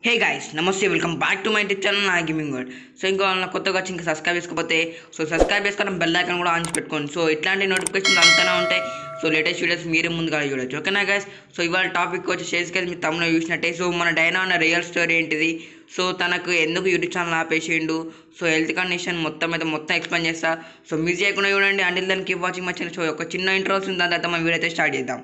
Hey guys namaste welcome back to my YouTube channel నా gaming world so ఇంకా వాళ్ళ కొత్తగా వచ్చి ఇంకా సబ్స్క్రైబ్ చేసుకోకపోతే సో సబ్స్క్రైబ్ చేసుకోవడం బెల్ ఐకాన్ కూడా ఆన్ చేసి పెట్టుకోండి సో ఇట్లాంటి నోటిఫికేషన్ అంతనే ఉంటాయి సో లేటెస్ట్ వీడియోస్ మీరే ముందుగా చూడొచ్చు ఓకేనా గాయస్ సో ఇవాళ టాపిక్ వచ్చి చేసుకెళ్ళి మీ తమ్ముడు చూసినట్టే సో మన డైనా అన్న రియల్ స్టోరీ ఏంటిది సో తనకు ఎందుకు యూట్యూబ్ ఛానల్ ఆపేసిండు సో హెల్త్ కండిషన్ మొత్తం అయితే మొత్తం ఎక్స్ప్లెయిన్ చేస్తా సో మిస్ చేయకుండా చూడండి అంటిల్ దానికి వాచింగ్ మచ్చిన సో ఒక చిన్న ఇంట్రో వస్తుంది దాని తర్వాత మన వీడియో అయితే స్టార్ట్ చేద్దాం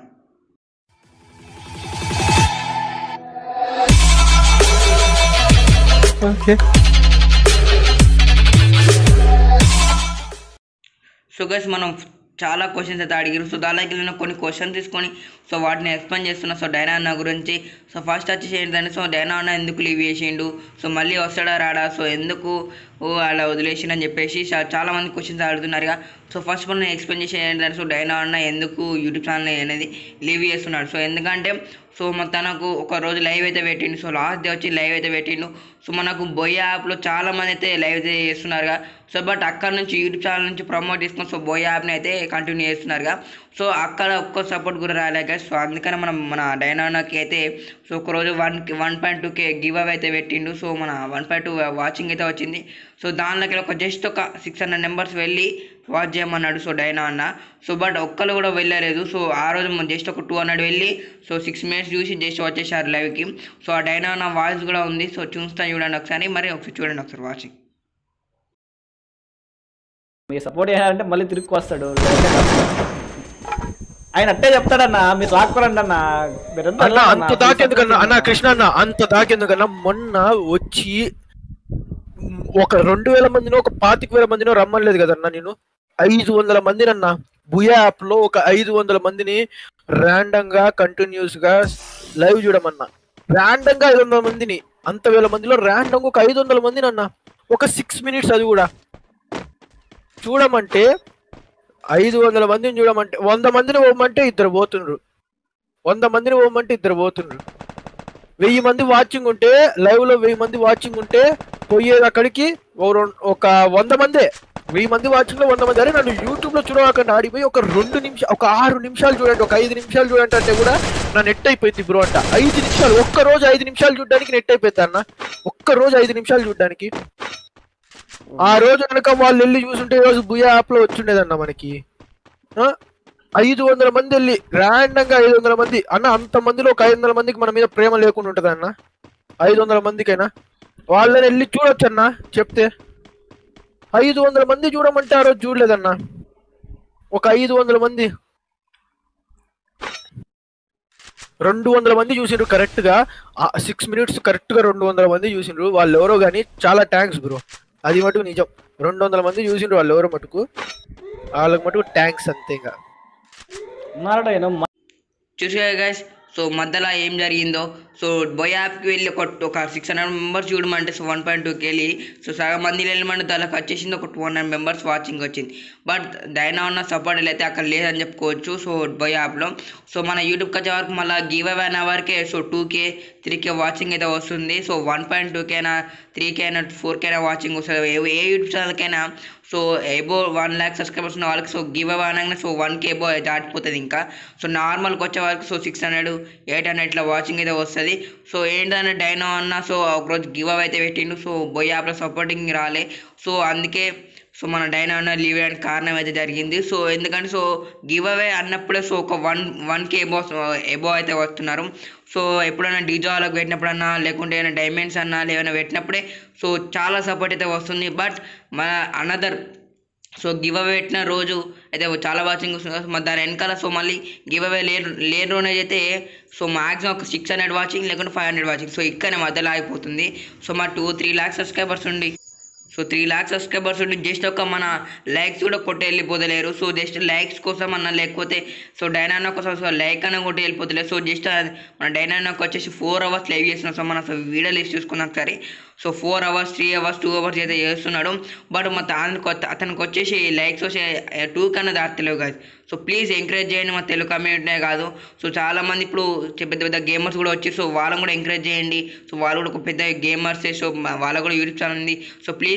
ఓకే సో గైస్ మనం చాలా క్వశ్చన్స్ అయితే అడిగారు సో దానికి నేను కొన్ని క్వశ్చన్ తీసుకొని సో వాటిని ఎక్స్ప్లెయిన్ చేస్తున్నా సో డైనా అన్న గురించి సో ఫస్ట్ వచ్చేసి ఏంటంటే సో డైనా అన్న ఎందుకు లీవ్ చేసిండు సో మళ్ళీ వస్తాడా రాడా సో ఎందుకు ఓ అలా వదిలేసిండు అని చెప్పేసి చా- చాలా మంది క్వశ్చన్స్ అడుగుతున్నారుగా సో ఫస్ట్ మనం ఎక్స్ప్లెయిన్ చేసేది ఏంటంటే సో డైనా అన్న ఎందుకు యూట్యూబ్ ఛానల్ అనేది లీవ్ చేస్తున్నాడు సో ఎందుకంటే సో మన తనకు ఒక రోజు లైవ్ అయితే పెట్టిండు సో లాస్ట్ డే వచ్చి లైవ్ అయితే పెట్టిండు సో మనకు బొయ్య యాప్లో చాలా మంది అయితే లైవ్ అయితే చేస్తున్నారుగా సో బట్ అక్కడ నుంచి యూట్యూబ్ ఛానల్ నుంచి ప్రమోట్ చేసుకొని సో బొయ్య యాప్ని అయితే కంటిన్యూ చేస్తున్నారుగా సో అక్కడ ఒక్క సపోర్ట్ కూడా రాలేక సో అందుకని మనం మన డైనానాకి అయితే సో ఒక రోజు one one point two K give away అయితే పెట్టిండు సో మన వన్ పాయింట్ టూ వాచింగ్ అయితే వచ్చింది సో దానిలోకి ఒక జస్ట్ ఒక సిక్స్ హండ్రెడ్ నెంబర్స్ వెళ్ళి వాచ్ చేయమన్నాడు సో డైనా అన్న సో బట్ ఒక్కరు కూడా వెళ్ళలేదు సో ఆ రోజు జస్ట్ ఒక టూ హండ్రెడ్ వెళ్ళి సో సిక్స్ మినిట్స్ చూసి జస్ట్ వచ్చేసారు లైవ్కి సో ఆ డైనా అన్న వాయిస్ కూడా ఉంది సో చూస్తాను చూడండి ఒకసారి మరి ఒకసారి చూడండి ఒకసారి వాచింగ్ మీరు సపోర్ట్ చేయాలంటే మళ్ళీ తిరిగి వస్తాడు ఆయన అట్టే చెప్తాడన్న మీరు రాకపోరండి అన్న మీరంతా అన్న వెళ్ళండి అంత అన్న. దాకెందుకన్నా అన్న కృష్ణ అన్న అంత దాకెందుకన్నా మొన్న వచ్చి ఒక రెండు వేల మందినో ఒక పాతిక వేల మందినో రమ్మలేదు కదన్నా నేను ఐదు వందల మందిని అన్న బుయా యాప్ లో ఒక ఐదు వందల మందిని ర్యాండమ్ గా కంటిన్యూస్ గా లైవ్ చూడమన్నా ర్యాండమ్ గా ఐదు వందల మందిని అంత వేల మందిలో ర్యాండమ్ ఒక ఐదు వందల మందిని అన్న ఒక సిక్స్ మినిట్స్ అది కూడా చూడమంటే ఐదు వందల మందిని చూడమంటే వంద మందిని పోమంటే ఇద్దరు పోతుండ్రు వంద మందిని పోమంటే ఇద్దరు పోతుండ్రు వెయ్యి మంది వాచింగ్ ఉంటే లైవ్ లో వెయ్యి మంది వాచింగ్ ఉంటే పోయేది అక్కడికి ఓ రెం- ఒక వంద మందే వెయ్యి మంది వాచింగ్ లో వంద మంది అరే నన్ను యూట్యూబ్ లో చూడకుండా ఆడిపోయి ఒక రెండు నిమిషాలు ఒక ఆరు నిమిషాలు చూడండి ఒక ఐదు నిమిషాలు చూడండి అంటే కూడా నా నెట్ అయిపోయింది బ్రో అంట ఐదు నిమిషాలు ఒక్క రోజు ఐదు నిమిషాలు చూడడానికి నెట్ అయిపోయింది అన్న ఒక్క రోజు ఐదు నిమిషాలు చూడడానికి ఆ రోజు కనుక వాళ్ళు వెళ్ళి చూసుంటే ఈ రోజు బుయా యాప్ లో వచ్చిండేదన్న మనకి ఆ? ఐదు వందల మంది వెళ్ళి ర్యాండమ్ గా ఐదు వందల మంది అన్న అంత మందిలో ఒక ఐదు వందల మందికి మన మీద ప్రేమ లేకుండా ఉంటది అన్న ఐదు వందల మందికైనా వాళ్ళని వెళ్ళి చూడొచ్చు అన్న చెప్తే ఐదు వందల మంది చూడమంటే ఆ రోజు చూడలేదన్న ఒక ఐదు వందల మంది రెండు వందల మంది చూసిండ్రు కరెక్ట్ గా సిక్స్ మినిట్స్ కరెక్ట్ గా రెండు వందల మంది చూసిండ్రు వాళ్ళు ఎవరో గానీ చాలా థ్యాంక్స్ బ్రో అది మటుకు నిజం రెండు వందల మంది చూసిండ్రు వాళ్ళు ఎవరో మటుకు వాళ్ళకి మటుకు థ్యాంక్స్ అంతే ఇంకా ఉన్నారట ఆయన చూసారు గైస్ సో మధ్యలో ఏం జరిగిందో సో బొయ్ యాప్కి వెళ్ళి ఒక ఒక సిక్స్ హండ్రెడ్ మెంబర్స్ చూడమంటే సో వన్ పాయింట్ టూకి వెళ్ళి సో సగం మంది వెళ్ళమంటే దానికి వచ్చేసింది ఒక టూ హండ్రెడ్ మెంబర్స్ వాచింగ్ వచ్చింది బట్ డైనా ఉన్న సపోర్ట్ అయితే అక్కడ లేదని చెప్పుకోవచ్చు సో బొయ్ యాప్లో సో మన యూట్యూబ్కి వచ్చే వరకు మళ్ళీ గివ్ అవే అయిన వరకే so two K three K watching అయితే వస్తుంది సో వన్ పాయింట్ టూ కేనా త్రీ కే అయినా ఫోర్ కే అయినా వాచింగ్ వస్తుంది ఏ ఏ యూట్యూబ్ ఛానల్కైనా so above one lakh subscribers ఉన్న వాళ్ళకి సో గివ్ అవే అనగానే సో వన్ కే ఎబో దాటిపోతుంది ఇంకా సో నార్మల్కి వచ్చే వరకు so six hundred eight hundred ఇట్లా వాచింగ్ అయితే వస్తుంది సో ఏంటంటే డైనో అన్న సో ఒకరోజు గివ్ అవే అయితే పెట్టిండు సో బొయ్ యాప్లో సపోర్టింగ్ రాలే సో అందుకే సో మన డైనో అన్న లీవ్ అయ్యడానికి కారణం అయితే జరిగింది సో ఎందుకంటే సో గివ్ అవే అన్నప్పుడే సో ఒక one one K above above అయితే వస్తున్నారు సో ఎప్పుడైనా డీజోలకు పెట్టినప్పుడన్నా లేకుంటే ఏమైనా డైమండ్స్ అన్నా ఏమైనా పెట్టినప్పుడే సో చాలా సపోర్ట్ అయితే వస్తుంది బట్ మన అనదర్ సో గివ్ అవే పెట్టిన రోజు అయితే చాలా వాచింగ్ వస్తుంది కదా, మరి దాని వెనకాల సో మళ్ళీ గివ్ అవే లేని లేని రోజు అయితే సో మాక్సిమం ఒక సిక్స్ హండ్రెడ్ వాచింగ్ లేకుంటే ఫైవ్ హండ్రెడ్ వాచింగ్ సో ఇక్కడనే మధ్యలో ఆగిపోతుంది సో మా టూ త్రీ ల్యాక్స్ సబ్స్క్రైబర్స్ ఉండి సో త్రీ ల్యాక్స్ సబ్స్క్రైబర్స్ ఉండి జస్ట్ ఒక మన లైక్స్ కూడా కొట్టి వెళ్ళిపోతలేరు సో జస్ట్ లైక్స్ కోసం అన్న లేకపోతే సో డైనానా కోసం సో లైక్ అన్న కొట్టి వెళ్ళిపోతలేదు సో జస్ట్ మన డైనానాకి వచ్చేసి ఫోర్ అవర్స్ లైవ్ చేస్తున్నాం సో మనం సో వీడియో లిస్ట్ చూసుకున్నాం ఒకసారి so four hours three hours two hours అయితే చేస్తున్నాడు బట్ మా అతనికి అతనికి వచ్చేసి లైక్స్ వచ్చే టూ కన్నా దాటలేవు కాదు సో ప్లీజ్ ఎంకరేజ్ చేయండి మా తెలుగు కమ్యూనిటీనే కాదు సో చాలా మంది ఇప్పుడు చె- పెద్ద పెద్ద గేమర్స్ కూడా వచ్చి సో వాళ్ళని కూడా ఎంకరేజ్ చేయండి సో వాళ్ళు కూడా ఒక పెద్ద గేమర్సే సో మ- వాళ్ళకు కూడా యూట్యూబ్ ఛానల్ ఉంది so please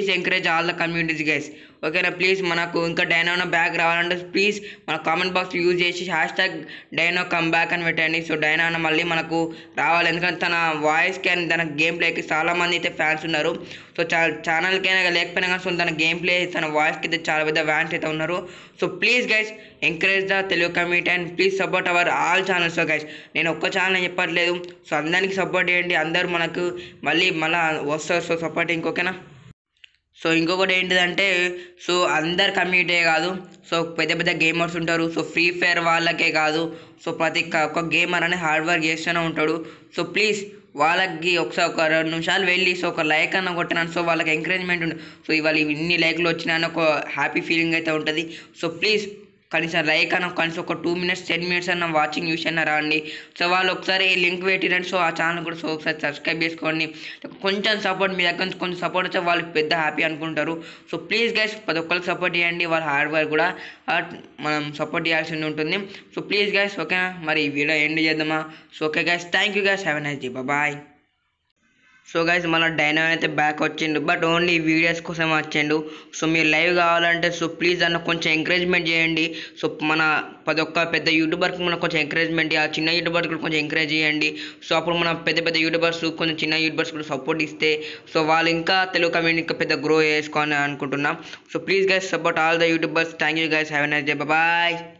please encourage all the communities guys ఓకేనా ప్లీజ్ మనకు ఇంకా డైనోనా బ్యాక్ రావాలంటే ప్లీజ్ మన కామెంట్ బాక్స్ యూజ్ చేసి hash tag Dyno come back అని పెట్టండి సో డైనోనా మళ్ళీ మనకు రావాలి ఎందుకంటే తన వాయిస్కి అండ్ తన గేమ్ ప్లేకి చాలామంది అయితే ఫ్యాన్స్ ఉన్నారు సో చా ఛానల్కైనా లేకపోయినా కానీ సో తన గేమ్ ప్లే తన వాయిస్కి అయితే చాలా పెద్ద ఫ్యాన్స్ అయితే ఉన్నారు so please guys encourage the Telugu community and please support our all channels guys నేను ఒక్క ఛానల్ చెప్పట్లేదు సో అందరికి సపోర్ట్ చేయండి అందరూ మనకు మళ్ళీ మళ్ళీ వస్తారు సో సపోర్ట్ ఇంకొకేనా సో ఇంకొకటి ఏంటిదంటే సో అందరు కమ్యూనిటీ కాదు సో పెద్ద పెద్ద గేమర్స్ ఉంటారు సో ఫ్రీ ఫైర్ వాళ్ళకే కాదు సో ప్రతి ఒక్క- ఒక్క గేమర్ అనేది హార్డ్ వర్క్ చేస్తూనే ఉంటాడు సో ప్లీజ్ వాళ్ళకి ఒకసారి ఒక రెండు నిమిషాలు వెళ్ళి సో ఒక లైక్ అన్న కొట్టినాను సో వాళ్ళకి ఎంకరేజ్మెంట్ ఉంటుంది సో ఇవాళ ఇన్ని లైక్లు వచ్చినాయని ఒక హ్యాపీ ఫీలింగ్ అయితే ఉంటుంది సో ప్లీజ్ కనీసం లైక్ అన్న కనీసం ఒక టూ మినిట్స్ టెన్ మినిట్స్ అన్న వాచింగ్ యూస్ అన్న రండి సో వాళ్ళు ఒకసారి లింక్ పెట్టిరండి సో ఆ ఛానల్ కూడా సో ఒకసారి సబ్స్క్రైబ్ చేసుకోండి కొంచెం సపోర్ట్ మీ దగ్గర నుంచి కొంచెం సపోర్ట్ వచ్చే వాళ్ళకి పెద్ద హ్యాపీ అనుకుంటారు సో ప్లీజ్ గైస్ ప్రతి ఒక్కరికి సపోర్ట్ చేయండి వాళ్ళ హార్డ్ వర్క్ కూడా ఆ, మనం సపోర్ట్ చేయాల్సి ఉంటుంది సో ప్లీజ్ గైస్ ఓకేనా మరి ఈ వీడియో ఎండ్ చేద్దామా so okay guys thank you guys have nice day bye so guys మళ్ళీ డైనో అయితే బ్యాక్ వచ్చిండు బట్ ఓన్లీ వీడియోస్ కోసం వచ్చిండు సో మీరు లైవ్ కావాలంటే సో ప్లీజ్ అన్న కొంచెం ఎంకరేజ్మెంట్ చేయండి సో మన ప్రతి ఒక్క పెద్ద యూట్యూబర్కి మనం కొంచెం ఎంకరేజ్మెంట్ ఆ చిన్న యూట్యూబర్కి కూడా కొంచెం ఎంకరేజ్ చేయండి సో అప్పుడు మన పెద్ద పెద్ద యూట్యూబర్స్ కొంచెం చిన్న యూట్యూబర్స్ కూడా సపోర్ట్ ఇస్తే సో వాళ్ళు ఇంకా తెలుగు కమ్యూనిటీ ఇంకా పెద్ద గ్రో చేసుకోవాలని అనుకుంటున్నాం so please guys support all the YouTubers thank you guys have nice day bye